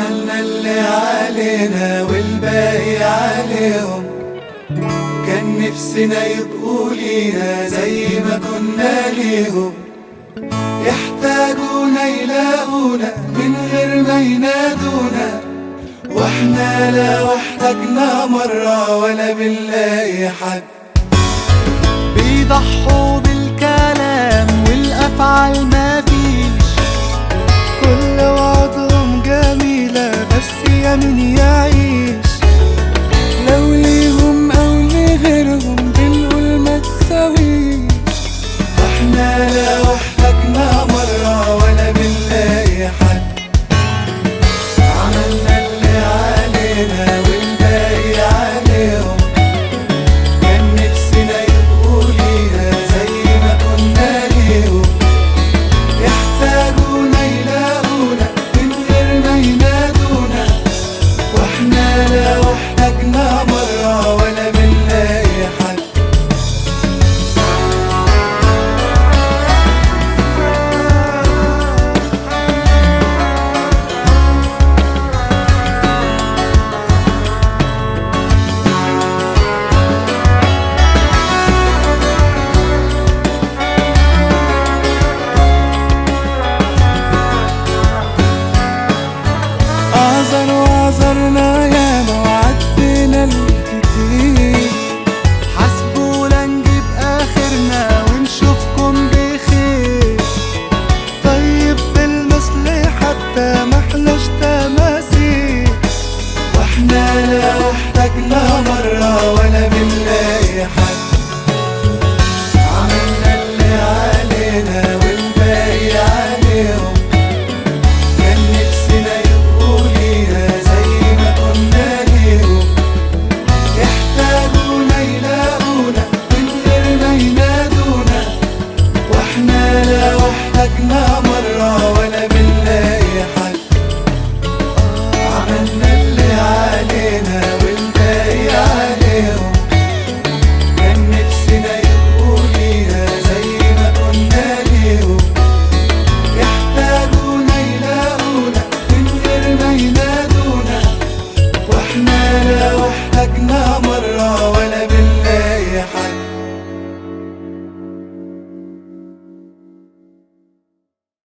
عملنا اللي علينا والباقي عليهم كان نفسنا يبقوا لينا زي ما كنا ليهم يحتاجونا يلاقونا من غير ما ينادونا واحنا لا واحتاجنا مرة ولا بنلاقي حد بيضحوا بال